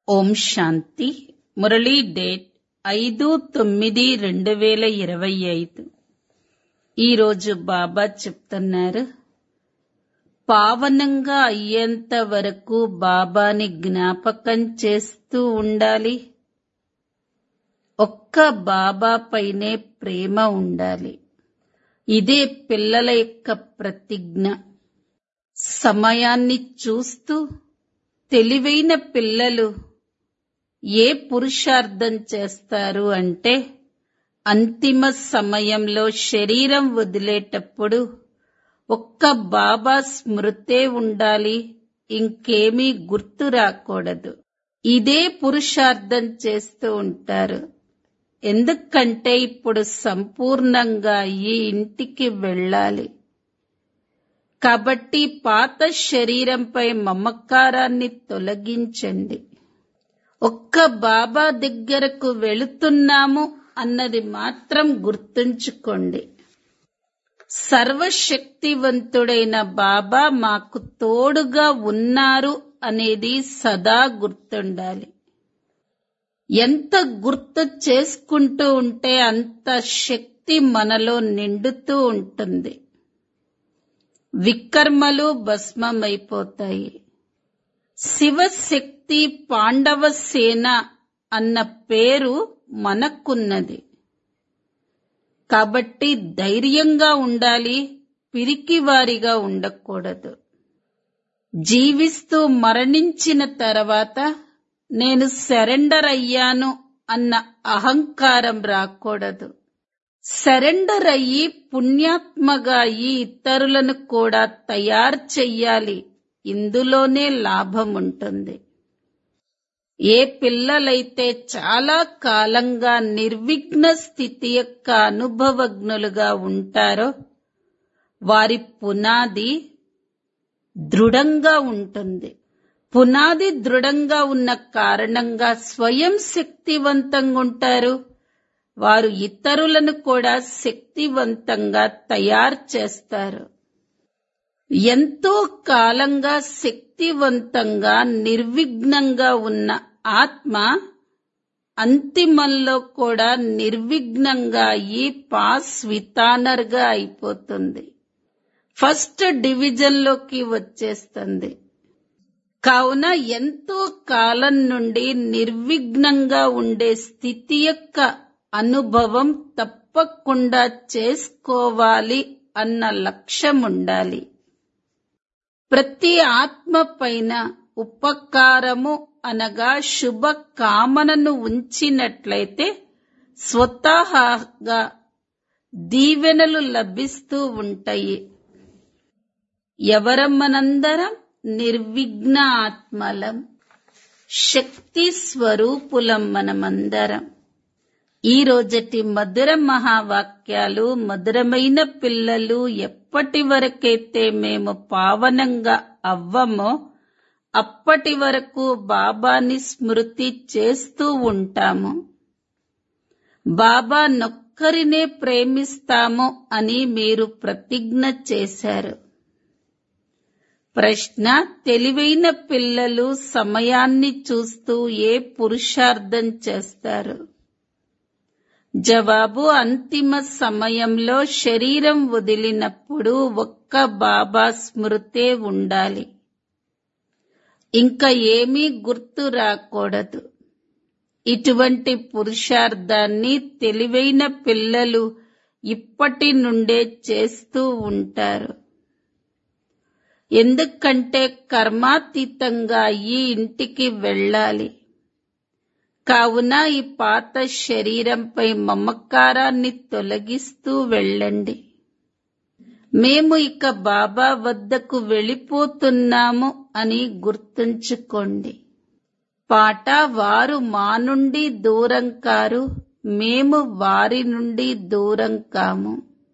ఓం శాంతి Murali date ఐదు తొమ్మిది రెండు వేల ఇరవై ఐదు ఈరోజు బాబా చెప్తున్నారు పావనంగా అయ్యేంత వరకు బాబాని జ్ఞాపకం చేస్తూ ఉండాలి ఒక్క బాబా పైనే ప్రేమ ఉండాలి ఇదే పిల్లల యొక్క ప్రతిజ్ఞ సమయాన్ని చూస్తూ తెలివైన పిల్లలు ఏ పురుషార్థం చేస్తారు అంటే అంతిమ సమయంలో శరీరం వదిలేటప్పుడు ఒక్క బాబా స్మృతే ఉండాలి ఇంకేమీ గుర్తు రాకూడదు ఇదే పురుషార్థం చేస్తూ ఉంటారు ఎందుకంటే ఇప్పుడు సంపూర్ణంగా ఈ ఇంటికి వెళ్ళాలి కాబట్టి పాత శరీరంపై మమకారాన్ని తొలగించండి ఒక్క బాబా దగ్గరకు వెళుతున్నాము అన్నది మాత్రం గుర్తుంచుకోండి సర్వశక్తివంతుడైన బాబా మాకు తోడుగా ఉన్నారు అనేది సదా గుర్తుండాలి ఎంత గుర్తు చేసుకుంటూ ఉంటే అంత శక్తి మనలో నిండుతూ ఉంటుంది వికర్మలు భస్మమైపోతాయి శివశక్తి పాండవ సేన అన్న పేరు మనకున్నది కాబట్టి ధైర్యంగా ఉండాలి పిరికివారిగా ఉండకూడదు జీవిస్తూ మరణించిన తర్వాత నేను సరెండర్ అయ్యాను అన్న అహంకారం రాకూడదు సరెండర్ అయ్యి పుణ్యాత్మగా అయ్యి ఇతరులను కూడా తయారు చెయ్యాలి ఇందులోనే లాభం ఉంటుంది ఏ పిల్లలైతే చాలా కాలంగా నిర్విఘ్న స్థితి యొక్క అనుభవజ్ఞులుగా ఉంటారో వారి పునాది దృఢంగా ఉంటుంది పునాది దృఢంగా ఉన్న కారణంగా స్వయం శక్తివంతంగా ఉంటారు వారు ఇతరులను కూడా శక్తివంతంగా తయారు చేస్తారు ఎంతో కాలంగా శక్తివంతంగా నిర్విఘ్నంగా ఉన్న ఆత్మ అంతిమంలో కూడా నిర్విఘ్నంగా ఈ పాస్ వితానర్గా అయిపోతుంది ఫస్ట్ డివిజన్లోకి వచ్చేస్తుంది కావున ఎంతో కాలం నుండి నిర్విఘ్నంగా ఉండే స్థితి యొక్క అనుభవం తప్పకుండా చేసుకోవాలి అన్న లక్ష్యం ఉండాలి ప్రతి ఆత్మ పైన ఉపకారము అనగా శుభ కామనను ఉంచినట్లయితే స్వతహాగా దీవెనలు లభిస్తూ ఉంటాయి ఎవరం మనందరం నిర్విఘ్న ఆత్మలం శక్తి స్వరూపులం మనమందరం ఈ రోజటి మధుర మహావాక్యాలు మధురమైన పిల్లలు ఎప్పటి వరకైతే మేము పావనంగా అవ్వమో అప్పటి వరకు బాబాని స్మృతి చేస్తూ ఉంటాము బాబా నొక్కరినే ప్రేమిస్తాము అని మీరు ప్రతిజ్ఞ చేశారు ప్రశ్న తెలివైన పిల్లలు సమయాన్ని చూస్తూ ఏ పురుషార్థం చేస్తారు జవాబు అంతిమ సమయంలో శరీరం వదిలినప్పుడు ఒక్క బాబా స్మృతే ఉండాలి ఇంకా ఏమీ గుర్తు రాకూడదు ఇటువంటి పురుషార్థాన్ని తెలివైన పిల్లలు ఇప్పటి నుండే చేస్తూ ఉంటారు ఎందుకంటే కర్మాతీతంగా ఈ ఇంటికి వెళ్ళాలి కావున ఈ పాత శరీరంపై మమకారాన్ని తొలగిస్తూ వెళ్ళండి మేము ఇక బాబా వద్దకు వెళ్ళిపోతున్నాము అని గుర్తుంచుకోండి పాట వారు మా నుండి దూరం కారు మేము వారి నుండి దూరం కాము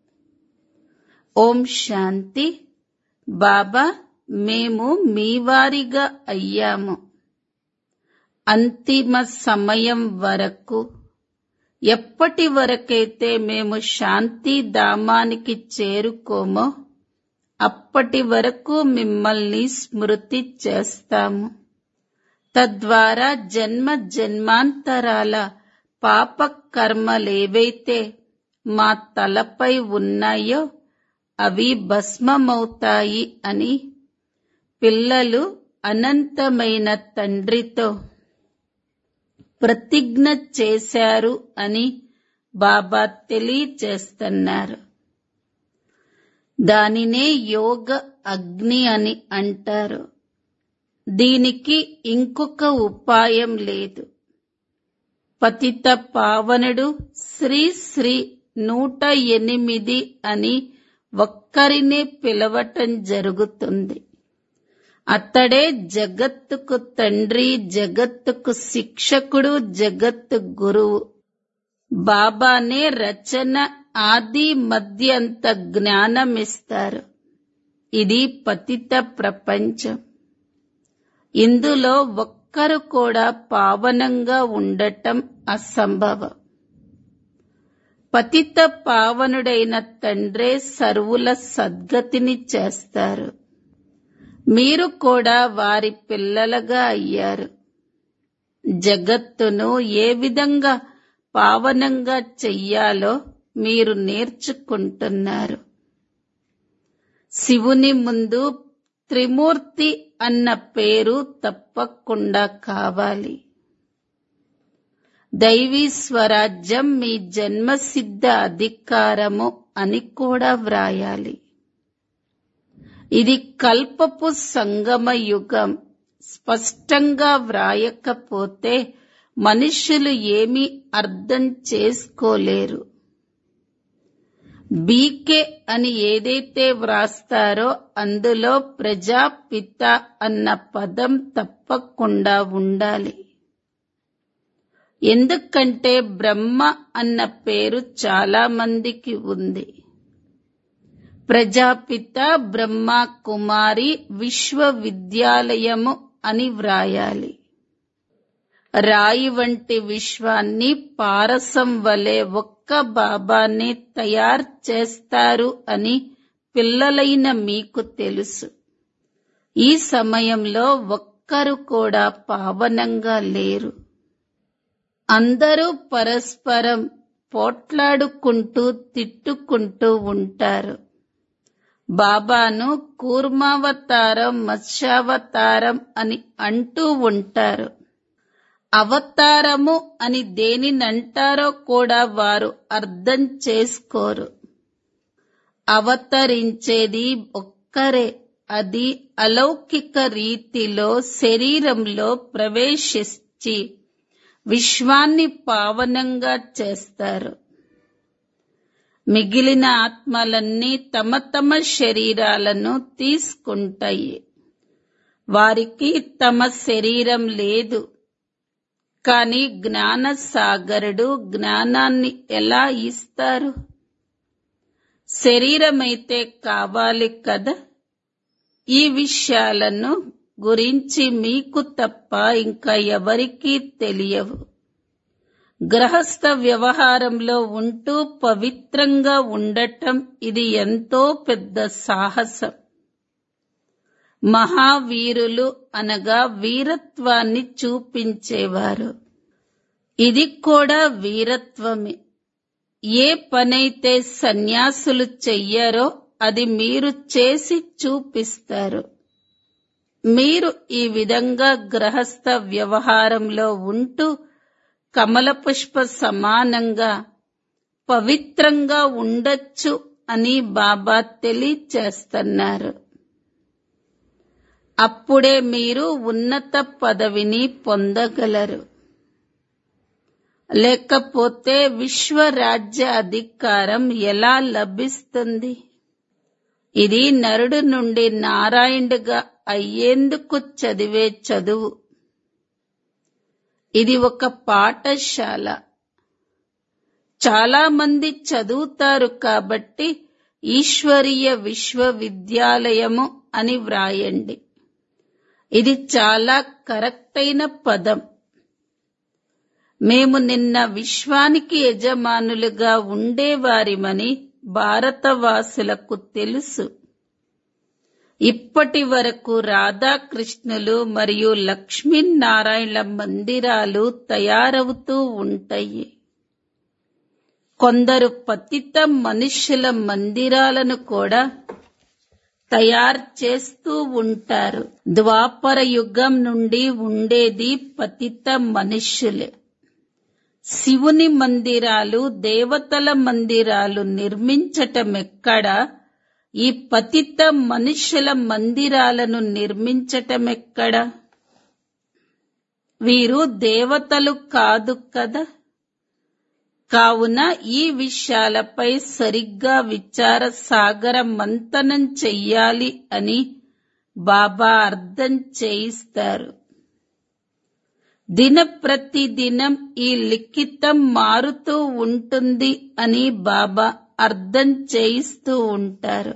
ఓం శాంతి బాబా మేము మీ వారిగా అయ్యాము అంతిమ సమయం వరకు ఎప్పటి వరకైతే మేము శాంతి ధామానికి చేరుకోమో అప్పటి వరకు మిమ్మల్ని స్మృతి చేస్తాము తద్వారా జన్మ జన్మాంతరాల పాప కర్మలేవైతే మా తలపై ఉన్నాయో అవి భస్మమవుతాయి అని పిల్లలు అనంతమైన తండ్రితో ప్రతిజ్ఞ చేశారు అని బాబా తెలియచేస్తున్నారు దానినే యోగ అగ్ని అని అంటారు దీనికి ఇంకొక ఉపాయం లేదు పతిత పావనుడు శ్రీ శ్రీ నూట ఎనిమిది అని ఒక్కరినే పిలవటం జరుగుతుంది అతడే జగత్తుకు తండ్రి జగత్తుకు శిక్షకుడు జగత్తు గురువు బాబానే రచన ఆది మధ్యంత జ్ఞానమిస్తారు ఇది పతిత ప్రపంచం ఇందులో ఒక్కరు కూడా పావనంగా ఉండటం అసంభవం పతిత పావనుడైన తండ్రే సర్వుల సద్గతిని చేస్తారు మీరు కూడా వారి పిల్లలుగా అయ్యారు జగత్తును ఏ విధంగా పావనంగా చెయ్యాలో మీరు నేర్చుకుంటున్నారు శివుని ముందు త్రిమూర్తి అన్న పేరు తప్పకుండా కావాలి దైవీ స్వరాజ్యం మీ జన్మసిద్ధ అధికారము అని కూడా వ్రాయాలి ఇది కల్పపు సంగమ యుగం స్పష్టంగా వ్రాయకపోతే మనుషులు ఏమీ అర్థం చేసుకోలేరు బీకే అని ఏదైతే వ్రాస్తారో అందులో ప్రజాపిత అన్న పదం తప్పకుండా ఉండాలి ఎందుకంటే బ్రహ్మ అన్న పేరు చాలా మందికి ఉంది ప్రజాపిత బ్రహ్మ కుమారి విశ్వవిద్యాలయము అని వ్రాయాలి రాయి వంటి విశ్వాన్ని పారసం వలె ఒక్క బాబానే తయారు చేస్తారు అని పిల్లలైన మీకు తెలుసు ఈ సమయంలో ఒక్కరు కూడా పావనంగా లేరు అందరూ పరస్పరం పోట్లాడుకుంటూ తిట్టుకుంటూ ఉంటారు బాబాను కూర్మావతారం మత్స్యావతారం అని అంటూ ఉంటారు అవతారము అని దేనినంటారో కూడా వారు అర్థం చేసుకోరు అవతరించేది ఒక్కరే అది అలౌకిక రీతిలో శరీరంలో ప్రవేశించి విశ్వాన్ని పావనంగా చేస్తారు మిగిలిన ఆత్మలన్నీ తమ తమ శరీరాలను తీసుకుంటాయి వారికి తమ శరీరం లేదు కాని జ్ఞాన సాగరుడు జ్ఞానాన్ని ఎలా ఇస్తారు శరీరమైతే కావాలి కదా ఈ విషయాలను గురించి మీకు తప్ప ఇంకా ఎవరికీ తెలియవు గ్రహస్థ వ్యవహారంలో ఉంటూ పవిత్రంగా ఉండటం ఇది ఎంతో పెద్ద సాహసం మహావీరులు అనగా వీరత్వాన్ని చూపించేవారు ఇది కూడా వీరత్వమే ఏ పనైతే సన్యాసులు చెయ్యరో అది మీరు చేసి చూపిస్తారు మీరు ఈ విధంగా గ్రహస్థ వ్యవహారంలో ఉంటూ కమల పుష్ప సమానంగా పవిత్రంగా ఉండొచ్చు అని బాబా తెలియచేస్తున్నారు అప్పుడే మీరు ఉన్నత పదవిని పొందగలరు లేకపోతే విశ్వరాజ్య అధికారం ఎలా లభిస్తుంది ఇది నరుడు నుండి నారాయణుడిగా అయ్యేందుకు చదివే చదువు ఇది ఒక పాఠశాల చాలా మంది చదువుతారు కాబట్టి ఈశ్వరీయ విశ్వవిద్యాలయము అని వ్రాయండి ఇది చాలా కరెక్ట్ అయిన పదం మేము నిన్న విశ్వానికి యజమానులుగా ఉండేవారిమని భారతవాసులకు తెలుసు ఇప్పటి వరకు రాధాకృష్ణులు మరియు లక్ష్మీనారాయణల మందిరాలు తయారవుతూ ఉంటాయి కొందరు పతిత మనుష్యుల మందిరాలను కూడా తయారు చేస్తూ ఉంటారు ద్వాపర యుగం నుండి ఉండేది పతిత మనుష్యులే శివుని మందిరాలు దేవతల మందిరాలు నిర్మించటమెక్కడ ఈ పతిత మనుష్యుల మందిరాలను నిర్మించటమెక్కడ వీరు దేవతలు కాదు కదా కావున ఈ విషయాలపై సరిగ్గా విచార సాగర మంతనం చెయ్యాలి అని బాబా అర్థం చేయిస్తారు దిన ప్రతిదినం ఈ లిఖితం మారుతూ ఉంటుంది అని బాబా అర్థం చేయిస్తూ ఉంటారు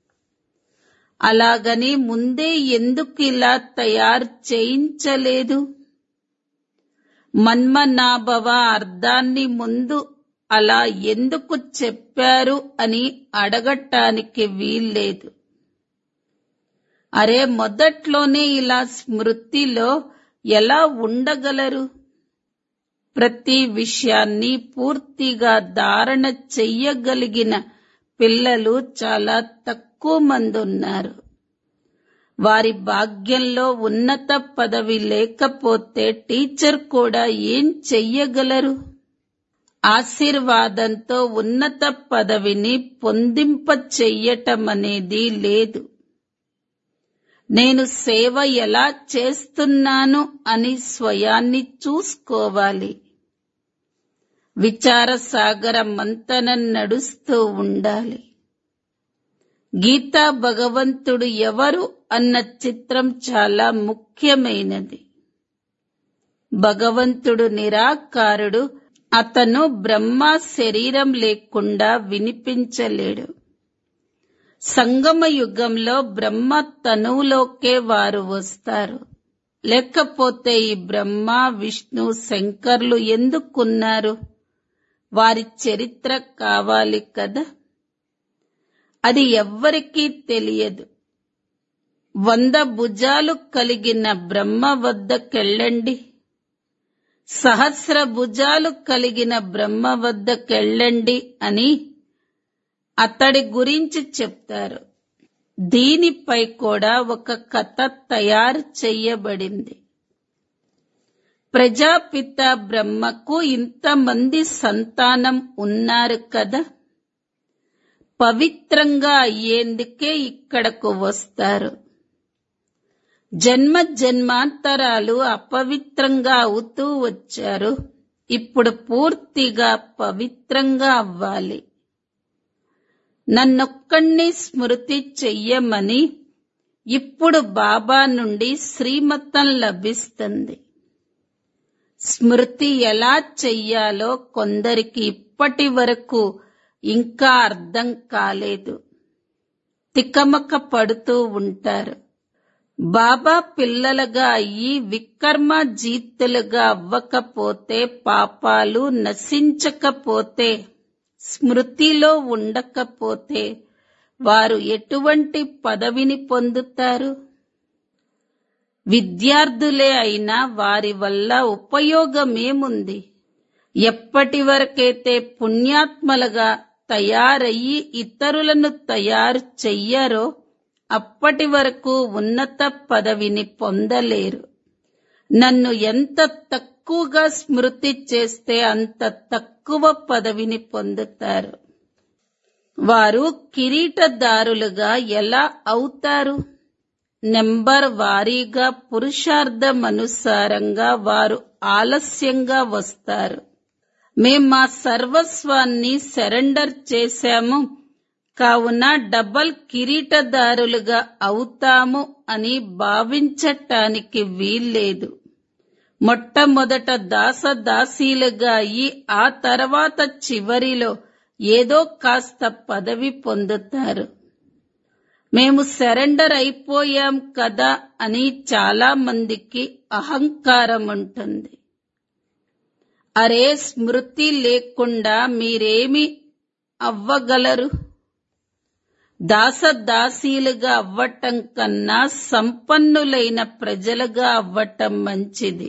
అలాగని ముందే ఎందుకు ఇలా తయారు చేయించలేదు మన్మనాభవ అర్థాన్ని ముందు అలా ఎందుకు చెప్పారు అని అడగటానికి వీల్లేదు అరే మొదట్లోనే ఇలా స్మృతిలో ఎలా ఉండగలరు ప్రతి విషయాన్ని పూర్తిగా ధారణ చెయ్యగలిగిన పిల్లలు చాలా తక్కువ మంది ఉన్నారు వారి భాగ్యంలో ఉన్నత పదవి లేకపోతే టీచర్ కూడా ఏం చెయ్యగలరు ఆశీర్వాదంతో ఉన్నత పదవిని పొందింప చెయ్యటం అనేది లేదు నేను సేవ ఎలా చేస్తున్నాను అని స్వయాన్ని చూసుకోవాలి విచార సాగర మంతనం నడుస్తూ ఉండాలి గీతా భగవంతుడు ఎవరు అన్న చిత్రం చాలా ముఖ్యమైనది భగవంతుడు నిరాకారుడు అతను బ్రహ్మ శరీరం లేకుండా వినిపించలేడు సంగమ యుగంలో బ్రహ్మ తనువులోకే వారు వస్తారు లేకపోతే ఈ బ్రహ్మ విష్ణు శంకర్లు ఎందుకున్నారు వారి చరిత్ర కావాలి కదా అది ఎవ్వరికీ తెలియదు వంద భుజాలు కలిగిన బ్రహ్మ వద్దకెళ్ళండి సహస్ర భుజాలు కలిగిన బ్రహ్మ వద్దకెళ్ళండి అని అతడి గురించి చెప్తారు దీనిపై కూడా ఒక కథ తయారు చెయ్యబడింది ప్రజాపిత బ్రహ్మకు ఇంతమంది సంతానం ఉన్నారు కదా పవిత్రంగా అయ్యేందుకే ఇక్కడకు వస్తారు జన్మ జన్మాంతరాలు అపవిత్రంగా అవుతూ వచ్చారు ఇప్పుడు పూర్తిగా పవిత్రంగా అవ్వాలి నన్నొక్కణ్ణి స్మృతి చెయ్యమని ఇప్పుడు బాబా నుండి శ్రీమతం లభిస్తుంది స్మృతి ఎలా చెయ్యాలో కొందరికి ఇప్పటి వరకు ఇంకా అర్థం కాలేదు తికమక పడుతూ ఉంటారు బాబా పిల్లలుగా అయ్యి వికర్మ జీతులుగా అవ్వకపోతే పాపాలు నశించకపోతే స్మృతిలో ఉండకపోతే వారు ఎటువంటి పదవిని పొందుతారు విద్యార్థులే అయినా వారి వల్ల ఉపయోగమేముంది ఎప్పటి వరకైతే పుణ్యాత్మలుగా తయారయ్యి ఇతరులను తయారు చెయ్యరో అప్పటి వరకు ఉన్నత పదవిని పొందలేరు నన్ను ఎంత తక్కువగా స్మృతి చేస్తే అంత తక్కువ పదవిని పొందుతారు వారు కిరీటదారులుగా ఎలా అవుతారు నెంబర్ వారీగా పురుషార్థం అనుసారంగా వారు ఆలస్యంగా వస్తారు మేం మా సర్వస్వాన్ని సరెండర్ చేశాము కావున డబల్ కిరీటదారులుగా అవుతాము అని భావించటానికి వీల్లేదు మొట్టమొదట దాసదాసీలుగా అయి ఆ తర్వాత చివరిలో ఏదో కాస్త పదవి పొందుతారు మేము సరెండర్ అయిపోయాం కదా అని చాలా మందికి అహంకారం ఉంటుంది అరే స్మృతి లేకుండా మీరేమి అవ్వగలరు దాసదాసీలుగా అవ్వటం కన్నా సంపన్నులైన ప్రజలుగా అవ్వటం మంచిది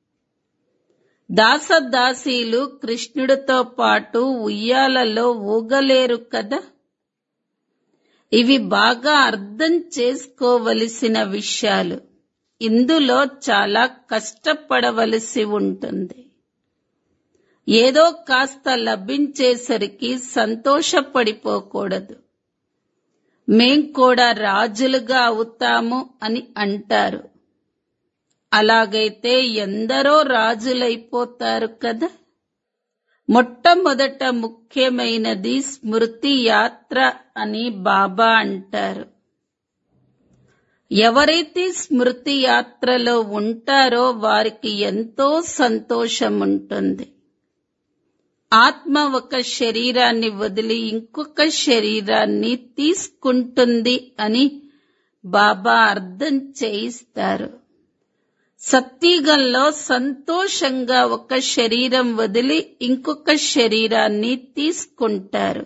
దాసదాసీలు కృష్ణుడితో పాటు ఉయ్యాలలో ఊగలేరు కదా ఇవి బాగా అర్థం చేసుకోవలసిన విషయాలు ఇందులో చాలా కష్టపడవలసి ఉంటుంది ఏదో కాస్త లభించేసరికి సంతోషపడిపోకూడదు మేం కూడా రాజులుగా అవుతాము అని అంటారు అలాగైతే ఎందరో రాజులైపోతారు కదా మొట్టమొదట ముఖ్యమైనది స్మృతి యాత్ర అని బాబా అంటారు ఎవరైతే స్మృతి యాత్రలో ఉంటారో వారికి ఎంతో సంతోషం ఉంటుంది ఆత్మ ఒక శరీరాన్ని వదిలి ఇంకొక శరీరాన్ని తీసుకుంటుంది అని బాబా అర్థం చేయిస్తారు సత్యగంలో సంతోషంగా ఒక శరీరం వదిలి ఇంకొక శరీరాన్ని తీసుకుంటారు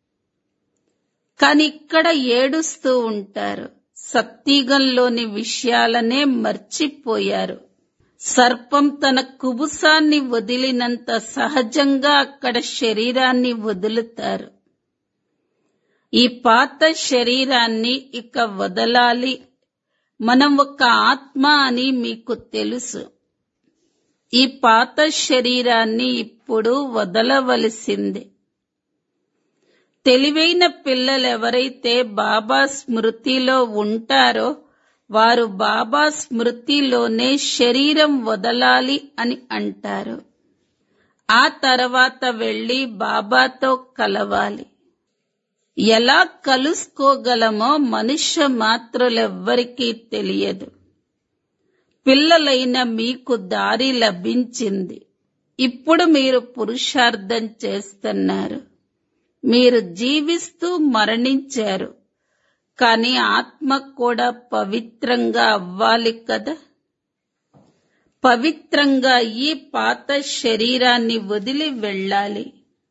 కాని ఇక్కడ ఏడుస్తూ ఉంటారు సత్యగంలోని విషయాలనే మర్చిపోయారు సర్పం తన కుబుసాన్ని వదిలినంత సహజంగా అక్కడ శరీరాన్ని వదులుతారు ఈ పాత శరీరాన్ని ఇక వదలాలి మనం ఒక ఆత్మ అని మీకు తెలుసు ఈ పాత శరీరాన్ని ఇప్పుడు వదలవలసింది తెలివైన పిల్లలు ఎవరైతే బాబా స్మృతిలో ఉంటారో వారు బాబా స్మృతిలోనే శరీరం వదలాలి అని అంటారు ఆ తర్వాత వెళ్లి బాబాతో కలవాలి ఎలా కలుసుకోగలమో మనుష్య మాత్రులెవ్వరికీ తెలియదు పిల్లలైన మీకు దారి లభించింది ఇప్పుడు మీరు పురుషార్థం చేస్తున్నారు మీరు జీవిస్తూ మరణించారు కానీ ఆత్మ కూడా పవిత్రంగా అవ్వాలి కదా పవిత్రంగా ఈ పాత శరీరాన్ని వదిలి వెళ్ళాలి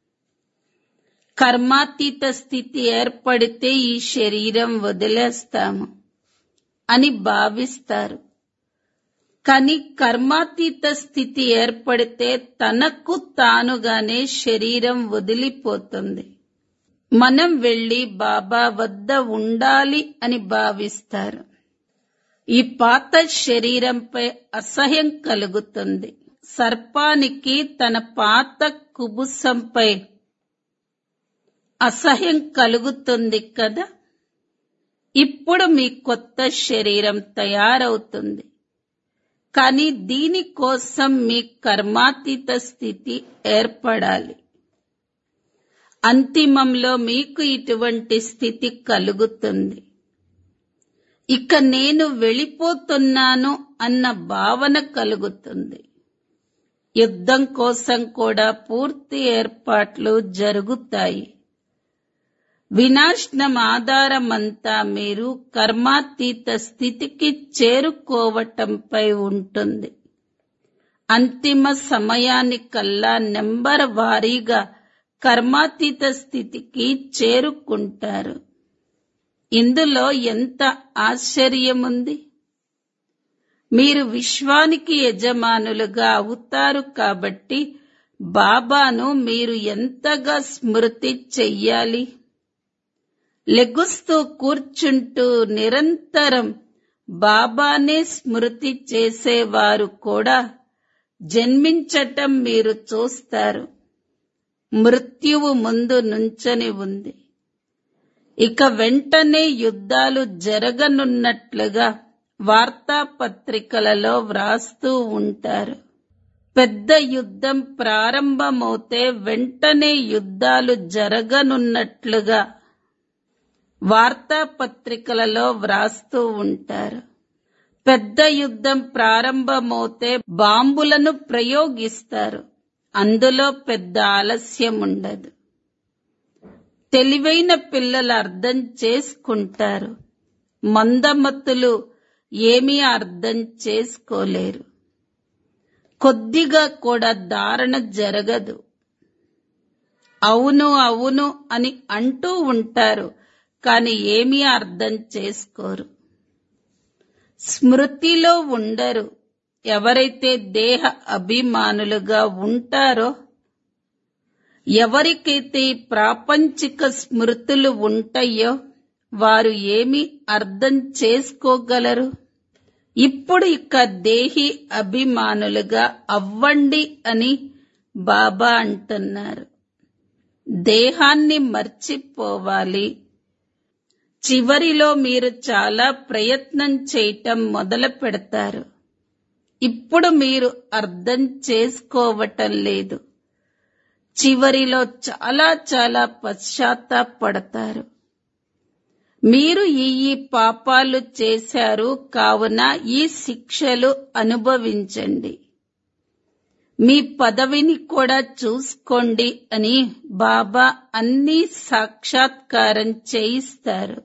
కర్మాతీత స్థితి ఏర్పడితే ఈ శరీరం వదిలేస్తాము అని భావిస్తారు కానీ కర్మాతీత స్థితి ఏర్పడితే తనకు తానుగానే శరీరం వదిలిపోతుంది మనం వెళ్లి బాబా వద్ద ఉండాలి అని భావిస్తారు ఈ పాత శరీరంపై అసహ్యం కలుగుతుంది సర్పానికి తన పాత కుబుసంపై అసహ్యం కలుగుతుంది కదా ఇప్పుడు మీ కొత్త శరీరం తయారవుతుంది కానీ దీనికోసం మీ కర్మాతీత స్థితి ఏర్పడాలి అంతిమంలో మీకు ఇటువంటి స్థితి కలుగుతుంది ఇక నేను వెళ్ళిపోతున్నాను అన్న భావన కలుగుతుంది యుద్ధం కోసం కూడా పూర్తి ఏర్పాట్లు జరుగుతాయి వినాశనం ఆధారమంతా మీరు కర్మాతీత స్థితికి చేరుకోవటంపై ఉంటుంది అంతిమ సమయానికల్లా నెంబర్ వారీగా కర్మాతీత స్థితికి చేరుకుంటారు ఇందులో ఎంత ఆశ్చర్యముంది మీరు విశ్వానికి యజమానులుగా అవుతారు కాబట్టి బాబాను మీరు ఎంతగా స్మృతి చెయ్యాలి లెగుస్తూ కూర్చుంటూ నిరంతరం బాబానే స్మృతి చేసేవారు కూడా జన్మించటం మీరు చూస్తారు మృత్యువు ముందు నుంచని ఉంది ఇక వెంటనే యుద్ధాలు జరగనున్నట్లుగా వార్తాపత్రికలలో వ్రాస్తూ ఉంటారు పెద్ద యుద్ధం ప్రారంభమవుతే వెంటనే యుద్ధాలు జరగనున్నట్లుగా వార్తాపత్రికలలో వ్రాస్తూ ఉంటారు పెద్ద యుద్ధం ప్రారంభమవుతే బాంబులను ప్రయోగిస్తారు అందులో పెద్ద ఆలస్యం ఉండదు తెలివైన పిల్లలు అర్థం చేసుకుంటారు మందమత్తులు ఏమీ అర్థం చేసుకోలేరు కొద్దిగా కూడా ధారణ జరగదు అవును అవును అని అంటూ ఉంటారు కాని ఏమీ అర్థం చేసుకోరు స్మృతిలో ఉండరు ఎవరైతే దేహ అభిమానులుగా ఉంటారో ఎవరికైతే ఈ ప్రాపంచిక స్మృతులు ఉంటాయో వారు ఏమి అర్థం చేసుకోగలరు ఇప్పుడు ఇక దేహి అభిమానులుగా అవ్వండి అని బాబా అంటున్నారు దేహాన్ని మర్చిపోవాలి చివరిలో మీరు చాలా ప్రయత్నం చేయటం మొదలు పెడతారు ఇప్పుడు మీరు అర్థం చేసుకోవటం లేదు చివరిలో చాలా చాలా పశ్చాత్తాపడతారు మీరు ఈ ఈ పాపాలు చేశారు కావున ఈ శిక్షలు అనుభవించండి మీ పదవిని కూడా చూసుకోండి అని బాబా అన్ని సాక్షాత్కారం చేయిస్తారు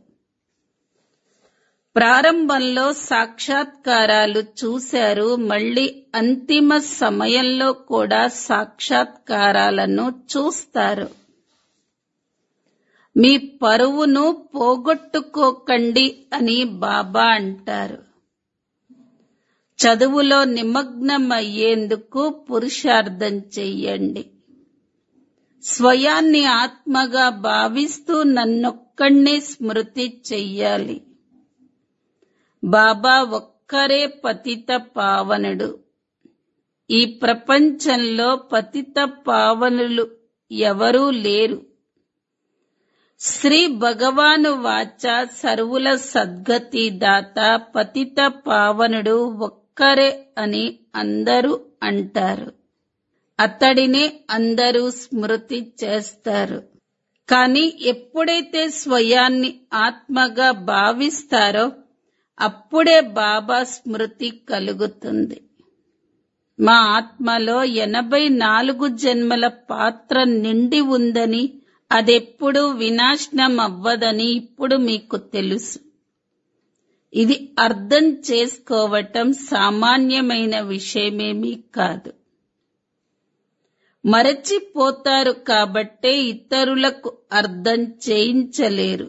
ప్రారంభంలో సాక్షాత్కారాలు చూశారు మళ్ళీ అంతిమ సమయంలో కూడా సాక్షాత్కారాలను చూస్తారు మీ పరువును పోగొట్టుకోకండి అని బాబా అంటారు చదువులో నిమగ్నమయ్యేందుకు పురుషార్థం చెయ్యండి స్వయాన్ని ఆత్మగా భావిస్తూ నన్నొక్కడే స్మృతి చెయ్యాలి బాబా ఒక్కరే పతిత పావనుడు ఈ ప్రపంచంలో పతిత పావనులు ఎవరూ లేరు శ్రీ భగవాను వాచ సర్వుల సద్గతి దాత పతిత పావనుడు ఒక్కరే అని అందరూ అంటారు అతడినే అందరూ స్మృతి చేస్తారు కానీ ఎప్పుడైతే స్వయాన్ని ఆత్మగా భావిస్తారో అప్పుడే బాబా స్మృతి కలుగుతుంది మా ఆత్మలో ఎనభై నాలుగు జన్మల పాత్ర నిండి ఉందని అదెప్పుడు వినాశనం అవ్వదని ఇప్పుడు మీకు తెలుసు ఇది అర్థం చేసుకోవటం సామాన్యమైన విషయమేమీ కాదు మరచిపోతారు కాబట్టే ఇతరులకు అర్థం చేయించలేరు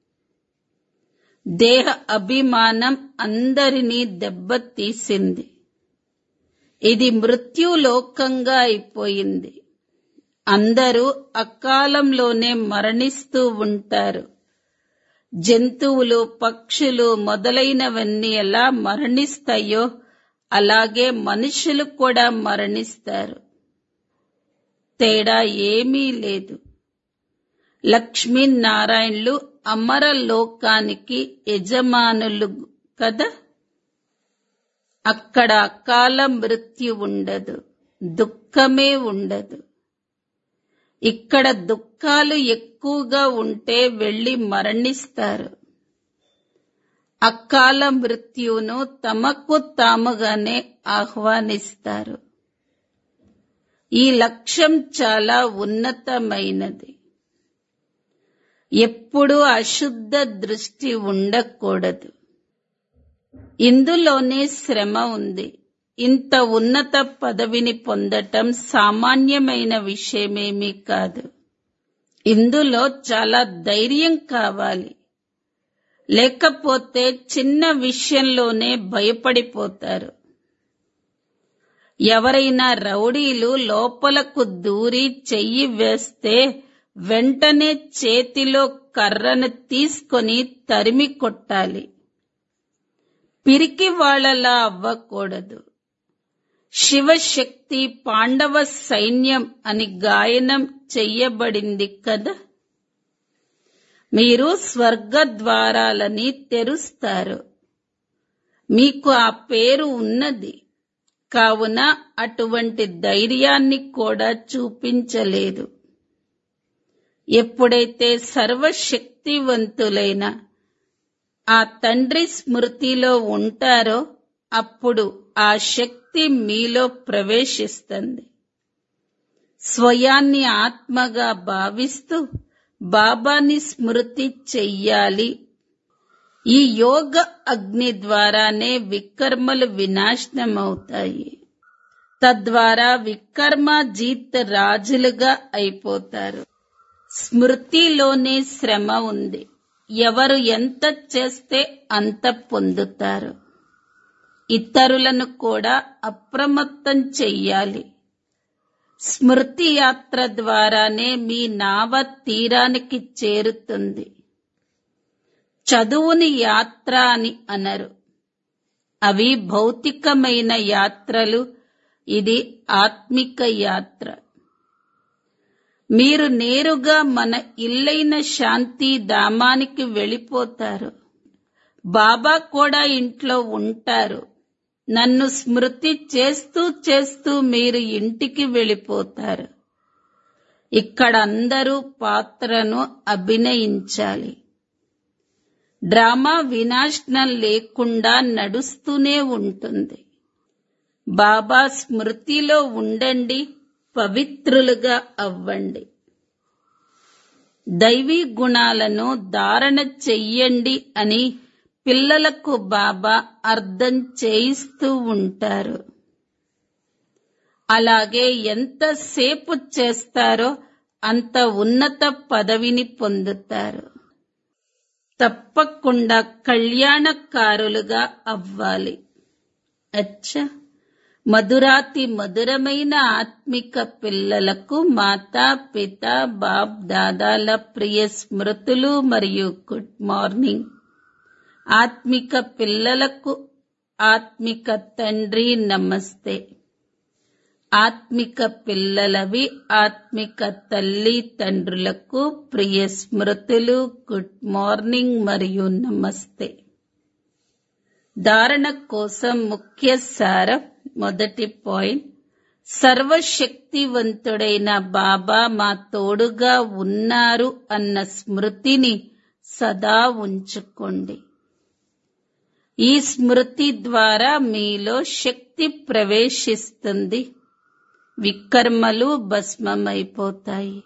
దేహ అభిమానం అందరినీ దెబ్బతీసింది ఇది మృత్యులోకంగా అయిపోయింది అందరూ అకాలంలోనే మరణిస్తూ ఉంటారు జంతువులు పక్షులు మొదలైనవన్నీ ఎలా మరణిస్తాయో అలాగే మనుషులు కూడా మరణిస్తారు తేడా ఏమీ లేదు లక్ష్మీనారాయణులు అమర లోకానికి యజమానులు కదా అక్కడ అకాల మృత్యు ఉండదు దుఃఖమే ఉండదు ఇక్కడ దుఃఖాలు ఎక్కువగా ఉంటే వెళ్లి మరణిస్తారు అకాల మృత్యువును తమకు తాముగానే ఆహ్వానిస్తారు ఈ లక్ష్యం చాలా ఉన్నతమైనది ఎప్పుడూ అశుద్ధ దృష్టి ఉండకూడదు ఇందులోనే శ్రమ ఉంది ఇంత ఉన్నత పదవిని పొందటం సామాన్యమైన విషయమేమీ కాదు ఇందులో చాలా ధైర్యం కావాలి లేకపోతే చిన్న విషయంలోనే భయపడిపోతారు ఎవరైనా రౌడీలు లోపలకు దూరి చెయ్యి వేస్తే వెంటనే చేతిలో కర్రను తీసుకొని తరిమి కొట్టాలి పిరికి వాళ్ళలా అవ్వకూడదు శివశక్తి పాండవ సైన్యం అని గాయనం చెయ్యబడింది కదా మీరు స్వర్గ ద్వారాలని తెరుస్తారు మీకు ఆ పేరు ఉన్నది కావున అటువంటి ధైర్యాన్ని కూడా చూపించలేదు ఎప్పుడైతే సర్వశక్తివంతులైన ఆ తండ్రి స్మృతిలో ఉంటారో అప్పుడు ఆ శక్తి మీలో ప్రవేశిస్తుంది స్వయాన్ని ఆత్మగా భావిస్తూ బాబాని స్మృతి చెయ్యాలి ఈ యోగ అగ్ని ద్వారానే వికర్మలు వినాశనమవుతాయి తద్వారా వికర్మజీత్ రాజులుగా అయిపోతారు స్మృతిలోనే శ్రమ ఉంది ఎవరు ఎంత చేస్తే అంత పొందుతారు ఇతరులను కూడా అప్రమత్తం చెయ్యాలి స్మృతి యాత్ర ద్వారానే మీ నావ తీరానికి చేరుతుంది చదువుని యాత్ర అని అనరు అవి భౌతికమైన యాత్రలు ఇది ఆత్మిక యాత్ర మీరు నేరుగా మన ఇల్లైన శాంతి ధామానికి వెళ్ళిపోతారు బాబా కూడా ఇంట్లో ఉంటారు నన్ను స్మృతి చేస్తూ చేస్తూ మీరు ఇంటికి వెళ్ళిపోతారు ఇక్కడ అందరూ పాత్రను అభినయించాలి డ్రామా వినాశనం లేకుండా నడుస్తూనే ఉంటుంది బాబా స్మృతిలో ఉండండి పవిత్రులుగా అవ్వండి దైవీ గుణాలను ధారణ చెయ్యండి అని పిల్లలకు బాబా అర్థం చేయిస్తూ ఉంటారు అలాగే ఎంతసేపు చేస్తారో అంత ఉన్నత పదవిని పొందుతారు తప్పకుండా కళ్యాణకారులుగా అవ్వాలి అచ్చా మధురాతి మధురమైన ఆత్మిక పిల్లలకు మాతా పిత బాప్ దాదాల ప్రియ స్మృతులు మరియు గుడ్ మార్నింగ్ ఆత్మిక పిల్లలకు ఆత్మిక తండ్రి నమస్తే ఆత్మిక పిల్లలవి ఆత్మిక తల్లి తండ్రులకు ప్రియ స్మృతులు గుడ్ మార్నింగ్ మరియు నమస్తే ధారణ కోసం ముఖ్య సారం మొదటి పాయింట్ సర్వశక్తివంతుడైన బాబా మా తోడుగా ఉన్నారు అన్న స్మృతిని సదా ఉంచుకోండి ఈ స్మృతి ద్వారా మీలో శక్తి ప్రవేశిస్తుంది వికర్మలు భస్మమైపోతాయి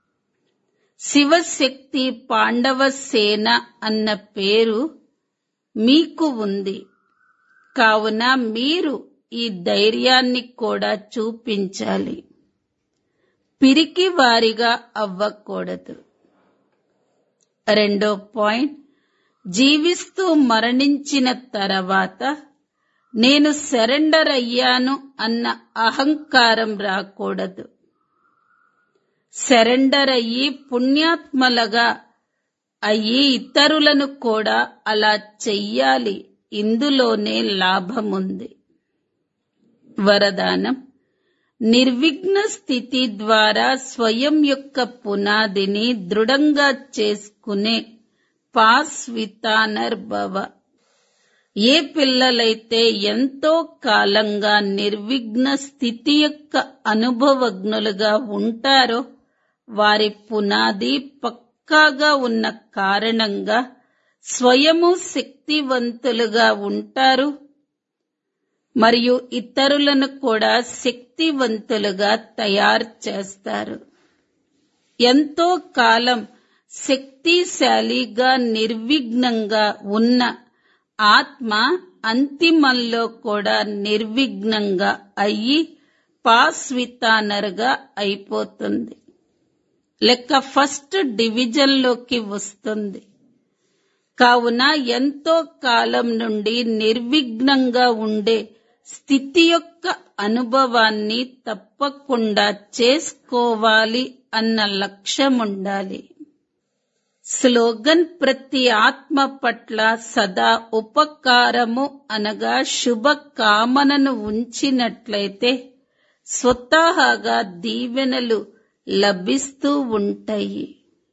శివశక్తి పాండవ సేన అన్న పేరు మీకు ఉంది కావున మీరు ఈ ధైర్యాన్ని కూడా చూపించాలి పిరికి వారిగా అవ్వకూడదు రెండో పాయింట్ జీవిస్తూ మరణించిన తర్వాత నేను సరెండర్ అయ్యాను అన్న అహంకారం రాకూడదు సరెండర్ అయ్యి పుణ్యాత్మలుగా అయ్యి ఇతరులను కూడా అలా చెయ్యాలి ఇందులోనే లాభముంది వరదానం నిర్విఘ్న స్థితి ద్వారా స్వయం యొక్క పునాదిని దృఢంగా చేసుకునే పాస్ వితానర్ భవ ఏ పిల్లలైతే ఎంతో కాలంగా నిర్విఘ్న స్థితి యొక్క అనుభవజ్ఞులుగా ఉంటారో వారి పునాది పక్కాగా ఉన్న కారణంగా స్వయము శక్తివంతులుగా ఉంటారు మరియు ఇతరులను కూడా శక్తివంతులుగా తయారు చేస్తారు ఎంతో కాలం శక్తిశాలిగా నిర్విఘ్నంగా ఉన్న ఆత్మ అంతిమంలో కూడా నిర్విఘ్నంగా అయ్యి పాస్వితానర్గా అయిపోతుంది లెక్క ఫస్ట్ డివిజన్లోకి వస్తుంది కావున ఎంతో కాలం నుండి నిర్విఘ్నంగా ఉండే స్థితి యొక్క అనుభవాన్ని తప్పకుండా చేసుకోవాలి అన్న లక్ష్యం ఉండాలి స్లోగన్ ప్రతి ఆత్మ పట్ల సదా ఉపకారము అనగా శుభ కామనను ఉంచినట్లయితే స్వతహాగా దీవెనలు లభిస్తూ ఉంటాయి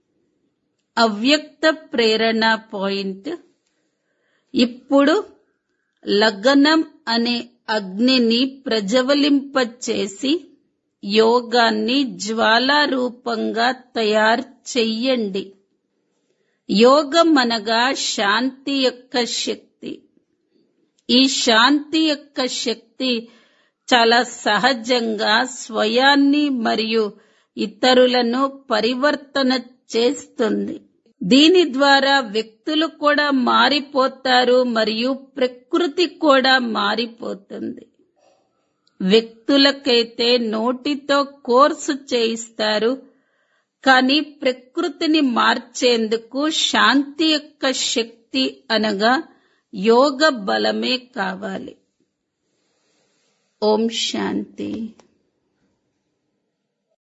అవ్యక్త ప్రేరణ పాయింట్ ఇప్పుడు లగ్నం అనే అగ్నిని ప్రజ్వలింపచేసి యోగాన్ని జ్వాలారూపంగా తయారు చెయ్యండి యోగం అనగా శాంతి యొక్క శక్తి ఈ శాంతి యొక్క శక్తి చాలా సహజంగా స్వయాన్ని మరియు ఇతరులను పరివర్తన చేస్తుంది దీని ద్వారా వ్యక్తులు కూడా మారిపోతారు మరియు ప్రకృతి కూడా మారిపోతుంది వ్యక్తులకైతే నోటితో కోర్సు చేయిస్తారు కానీ ప్రకృతిని మార్చేందుకు శాంతి యొక్క శక్తి అనగా యోగ బలమే కావాలి ఓం శాంతి